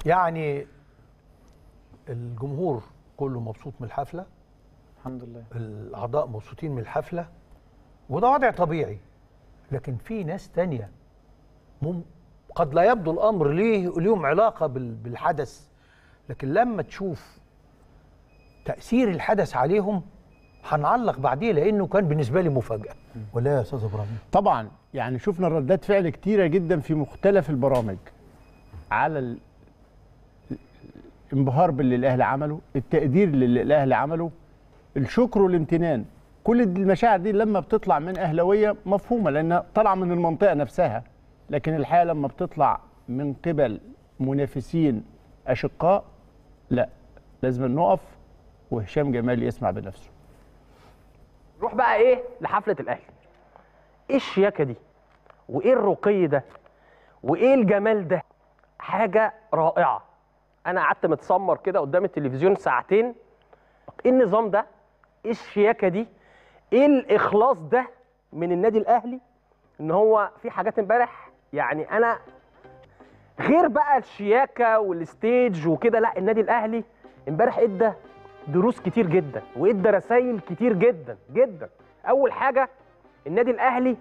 يعني الجمهور كله مبسوط من الحفله الحمد لله الاعضاء مبسوطين من الحفله وده وضع طبيعي لكن في ناس تانية مم قد لا يبدو الامر ليه ليهم علاقه بال- بالحدث لكن لما تشوف تاثير الحدث عليهم هنعلق بعديه لانه كان بالنسبه لي مفاجاه ولا يا استاذ ابراهيم طبعا يعني شفنا ردات فعل كتيرة جدا في مختلف البرامج على ال- الانبهار باللي الاهلي عمله التقدير للي الاهلي عمله الشكر والامتنان كل دي المشاعر دي لما بتطلع من اهلاويه مفهومه لانها طالعه من المنطقه نفسها لكن الحقيقه لما بتطلع من قبل منافسين اشقاء لا لازم نقف وهشام جمال يسمع بنفسه نروح بقى ايه لحفله الاهلي ايه الشياكه دي وايه الرقي ده وايه الجمال ده حاجه رائعه انا قعدت متسمر كده قدام التلفزيون ساعتين ايه النظام ده ايه الشياكه دي ايه الاخلاص ده من النادي الاهلي ان هو في حاجات امبارح يعني انا غير بقى الشياكه والستيج وكده لا النادي الاهلي امبارح ادى دروس كتير جدا وادى رسائل كتير جدا جدا اول حاجه النادي الاهلي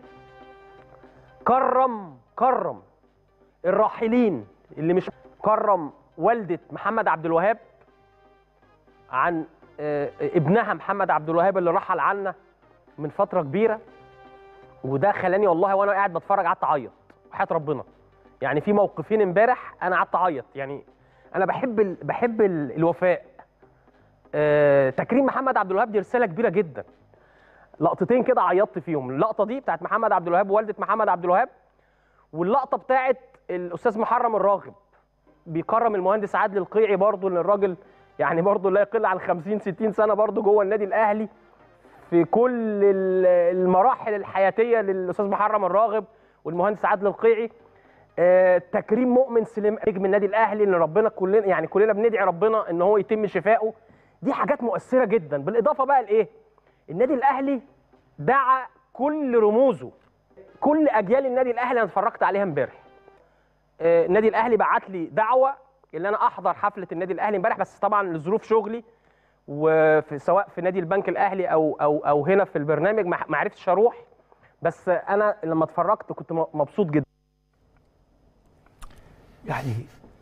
كرم كرم الراحلين اللي مش كرم والده محمد عبد الوهاب عن آه، ابنها محمد عبد الوهاب اللي رحل عنا من فتره كبيره وده خلاني والله وانا قاعد بتفرج قعدت اعيط وحياه ربنا يعني في موقفين امبارح انا قعدت اعيط يعني انا بحب ال... بحب ال... الوفاء آه... تكريم محمد عبد الوهاب دي رساله كبيره جدا لقطتين كده عيطت فيهم اللقطه دي بتاعت محمد عبد الوهاب ووالده محمد عبد الوهاب واللقطه بتاعت الاستاذ محرم الراغب بيكرم المهندس عادل القيعي برضه ان الراجل يعني برضه لا يقل عن 50 60 سنه برضه جوه النادي الاهلي في كل ال- المراحل الحياتيه للاستاذ محرم الراغب والمهندس عادل القيعي آه، تكريم مؤمن سليم نجم النادي الاهلي ان ربنا كلنا يعني كلنا بندعي ربنا ان هو يتم شفائه دي حاجات مؤثره جدا بالاضافه بقى لايه النادي الاهلي دعا كل رموزه كل اجيال النادي الاهلي انا اتفرجت عليها امبارح آه، النادي الاهلي بعت لي دعوه ان انا احضر حفله النادي الاهلي امبارح بس طبعا لظروف شغلي وفي سواء في نادي البنك الاهلي او او او هنا في البرنامج ما ما عرفتش اروح بس انا لما اتفرجت كنت م- مبسوط جدا يعني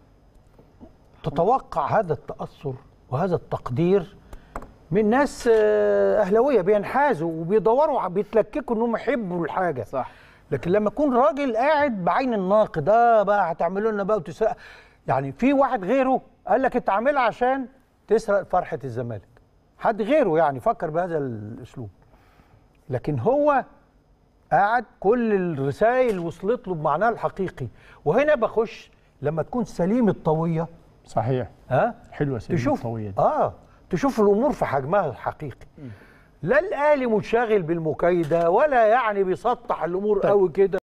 تتوقع هذا التأثر وهذا التقدير من ناس آه، أهلاوية بينحازوا وبيدوروا بيتلككوا إنهم يحبوا الحاجة صح لكن لما يكون راجل قاعد بعين الناقد اه بقى هتعملوا لنا بقى وتسرق يعني في واحد غيره قال لك انت عاملها عشان تسرق فرحة الزمالك حد غيره يعني فكر بهذا الأسلوب لكن هو قاعد كل الرسائل وصلت له بمعناها الحقيقي وهنا بخش لما تكون سليم الطوية صحيح ها حلوه سيدي تشوف الطوية دي اه تشوف الامور في حجمها الحقيقي لا الاهلي منشغل بالمكايده ولا يعني بيسطح الامور قوي كده